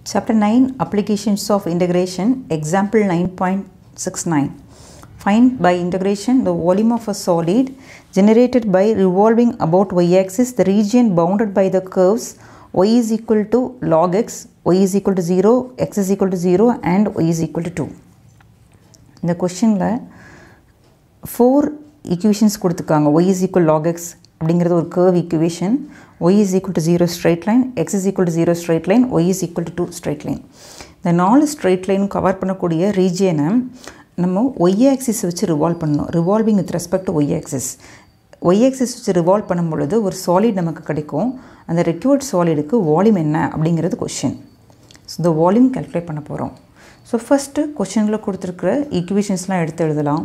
Chapter 9 Applications of Integration Example 9.69 Find by integration the volume of a solid generated by revolving about y-axis the region bounded by the curves y is equal to log x, y is equal to 0, x is equal to 0 and y is equal to 2. இந்த கொஷினில் four equations கொடுத்துருக்காங்க y is equal log x அப்படிங்கிறது ஒரு curve equation y is equal to zero straight line x is equal to zero straight line y is equal to two straight line இந்த நாலு straight line cover பண்ணக்கூடிய ரீஜியனை நம்ம y axis வச்சு revolve பண்ணணும் revolving with respect to y axis y axis வச்சு revolve பண்ணும் பொழுது ஒரு சாலிட் நமக்கு கிடைக்கும் அந்த ரெக்யூர்ட் சாலிடுக்கு வால்யூம் என்ன அப்படிங்கிறது கொஷின் ஸோ இந்த வால்யூம் கேல்குலேட் பண்ண போகிறோம் ஸோ ஃபஸ்ட்டு கொஷினில் கொடுத்துருக்குற ஈக்குவேஷன்ஸ்லாம் எடுத்து எழுதலாம்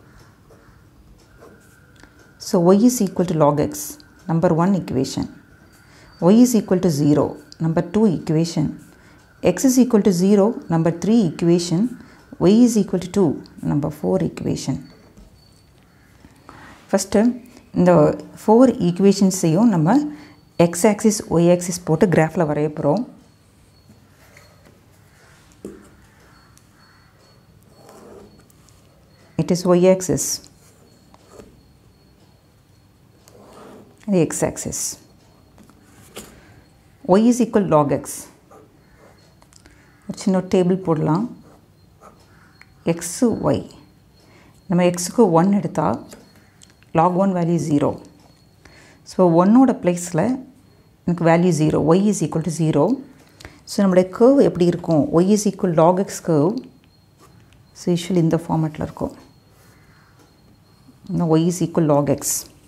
so y is equal to log x number one equation y is equal to zero number two equation x is equal to zero number three equation y is equal to two number four equation first இந்த four ஈக்குவேஷன்ஸையும் நம்ம x axis y axis போட்டு கிராஃபில் வரைய போகிறோம் it is y axis the x axis y is equal log x ஒரு சின்ன table போடலாம் x Y நம்ம எக்ஸுக்கு ஒன் எடுத்தால் log one value zero so ஒன்னோட ப்ளேஸில் எனக்கு value zero y is equal to zero so நம்மளுடைய கர்வ் எப்படி இருக்கும் y is equal log x curve so usually இந்த ஃபார்மேட்டில் இருக்கும் Now y is equal log x.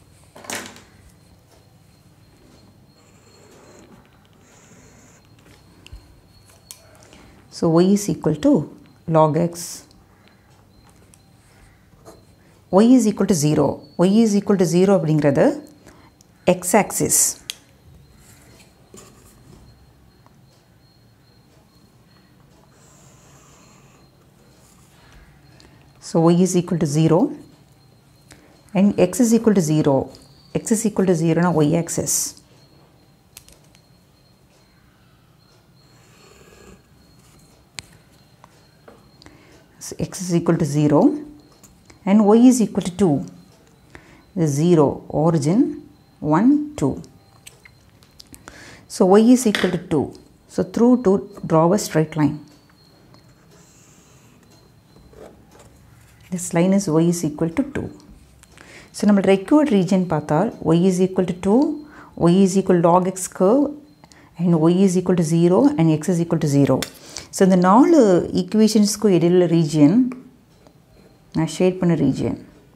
So y is equal to log x. y is equal to 0. y is equal to 0 அப்படிங்கிறது x axis. So y is equal to 0 and x is equal to 0 x is equal to 0 now y axis so x is equal to 0 and y is equal to 2 the 0 origin 1 2 so y is equal to 2 so through to draw a straight line this line is y is equal to 2 so நம்ம required region பார்த்தால் y is equal to two y is equal log x curve and y is equal to zero and x is equal to zero so இந்த நாலு ஈக்குவேஷன்ஸ்க்கும் இடையில region நான் shade பண்ண region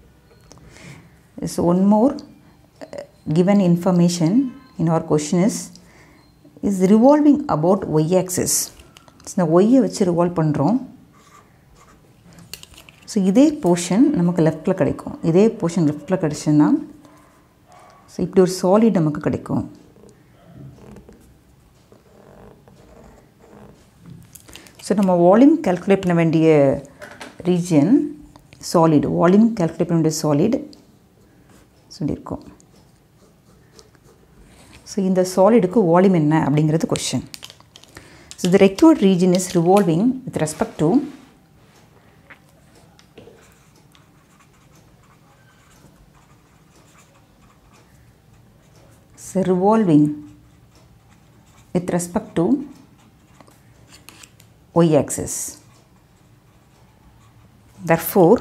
so one more given information in our question is is revolving about y axis இந்த ஒய்யை வச்சு revolve பண்ணுறோம் ஸோ இதே போர்ஷன் நமக்கு லெஃப்டில் கிடைக்கும் இதே போர்ஷன் லெஃப்டில் கிடச்சுன்னா ஸோ இப்படி ஒரு சாலிட் நமக்கு கிடைக்கும் ஸோ நம்ம வால்யூம் கேல்குலேட் பண்ண வேண்டிய ரீஜியன் சாலிட் வால்யூம் கேல்குலேட் பண்ண வேண்டிய சாலிட் சொல்லியிருக்கோம் ஸோ இந்த சாலிடுக்கு வால்யூம் என்ன அப்படிங்கிறது question so the required region is revolving with respect to so revolving with respect to y axis. Therefore,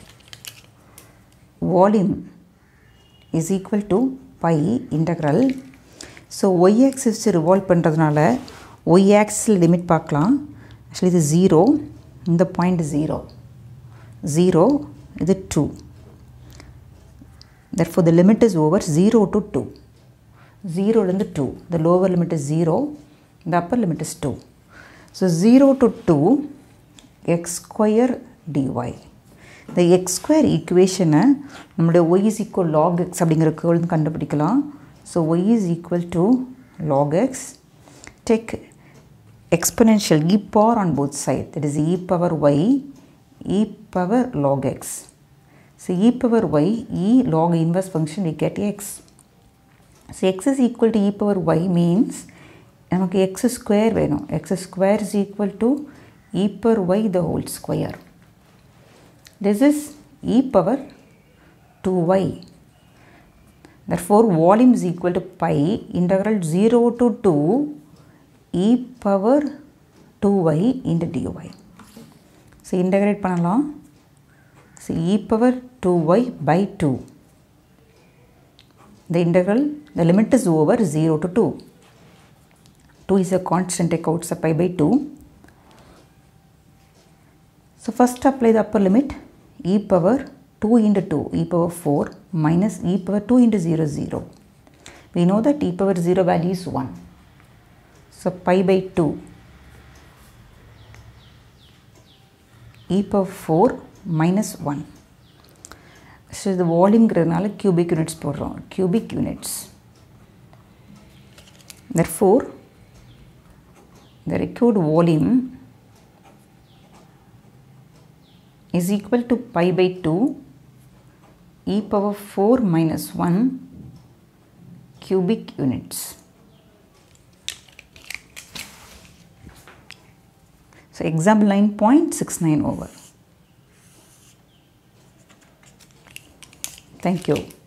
volume is equal to pi integral. So y axis revolve பண்ணுறதுனால ஒய் ஆக்சிஸில் limit பார்க்கலாம் actually இது zero இந்த point zero zero இது two therefore the limit is over zero to two ஜீரோலேருந்து two the lower limit is zero the upper limit is two so zero to two x square d y இந்த x square ஈக்குவேஷனை நம்மளுடைய y is equal log x அப்படிங்கிற கேர்ள்னு கண்டுபிடிக்கலாம் so y is equal to log x tech exponential e power on both side that is e power y e power log x so e power y e log inverse function we get x So x is equal to e power y means நமக்கு x square வேணும் x square is equal to e power y the whole square this is e power two y therefore volume is equal to pi integral 0 to 2 e power 2y into dy so integrate பண்ணலாம் so e power 2y by 2 the integral the limit is over 0 to 2 2 is a constant take out so pi by 2 so first apply the upper limit e power 2 into 2 e power 4 minus e power 2 into 0 0 we know that e power 0 value is 1 so pi by 2 e power 4 minus 1 so இது வால்யூம்ங்கிறதுனால cubic units போடுறோம் cubic units therefore the required volume is equal to pi by 2 e power 4 minus 1 cubic units. So example 9.69 over. Thank you.